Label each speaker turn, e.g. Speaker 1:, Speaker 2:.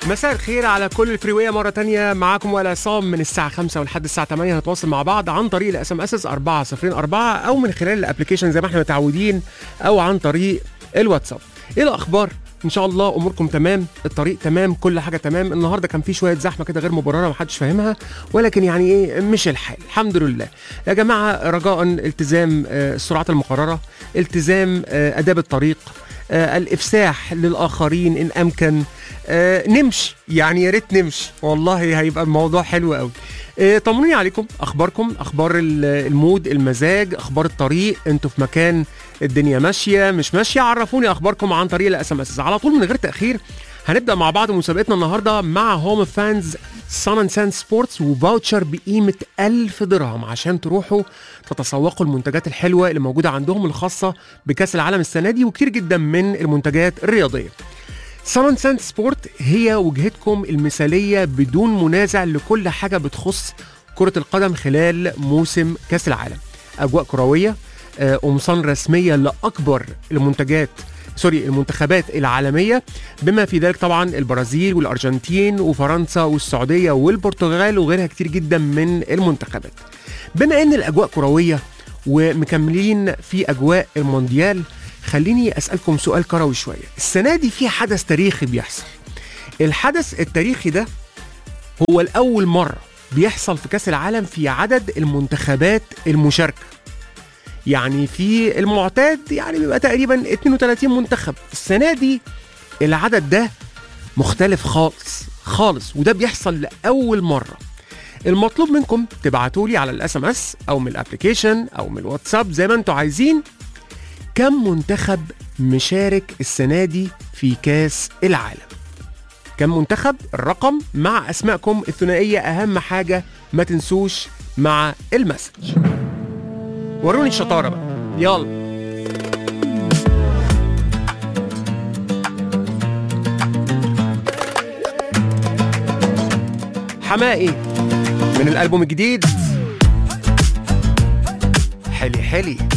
Speaker 1: مساء الخير على كل الفريوية مرة تانية معاكم وائل عصام من الساعة 5 ولحد الساعة 8 هنتواصل مع بعض عن طريق الاس ام اس 404 أو من خلال الابلكيشن زي ما احنا متعودين أو عن طريق الواتساب. إيه الأخبار؟ ان شاء الله اموركم تمام الطريق تمام كل حاجه تمام النهارده كان في شويه زحمه كده غير مبرره محدش فاهمها ولكن يعني ايه مش الحال الحمد لله يا جماعه رجاء التزام آه، السرعات المقرره التزام آه، اداب الطريق آه، الافساح للاخرين ان امكن آه، نمشي يعني يا ريت نمشي والله هيبقى الموضوع حلو قوي آه، طمنوني عليكم اخباركم اخبار ال- المود المزاج اخبار الطريق انتوا في مكان الدنيا ماشيه مش ماشيه عرفوني اخباركم عن طريق الاس ام اس على طول من غير تاخير هنبدا مع بعض مسابقتنا النهارده مع هوم فانز سان اند ساند سبورتس وفاوتشر بقيمه 1000 درهم عشان تروحوا تتسوقوا المنتجات الحلوه اللي موجوده عندهم الخاصه بكاس العالم السنه دي وكتير جدا من المنتجات الرياضيه سان ساند سبورت هي وجهتكم المثالية بدون منازع لكل حاجة بتخص كرة القدم خلال موسم كأس العالم أجواء كروية آه، قمصان رسمية لأكبر المنتجات سوري المنتخبات العالمية بما في ذلك طبعا البرازيل والأرجنتين وفرنسا والسعودية والبرتغال وغيرها كتير جدا من المنتخبات بما ان الأجواء كروية ومكملين في أجواء المونديال خليني أسألكم سؤال كروي شوية السنة دي في حدث تاريخي بيحصل الحدث التاريخي ده هو الأول مرة بيحصل في كأس العالم في عدد المنتخبات المشاركة يعني في المعتاد يعني بيبقى تقريبا 32 منتخب السنة دي العدد ده مختلف خالص خالص وده بيحصل لأول مرة المطلوب منكم تبعتوا لي على الاس ام اس او من الابلكيشن او من الواتساب زي ما انتوا عايزين كم منتخب مشارك السنة دي في كاس العالم كم منتخب الرقم مع اسمائكم الثنائية اهم حاجة ما تنسوش مع المسج وروني الشطارة بقى يلا حمائي من الالبوم الجديد حلي حلي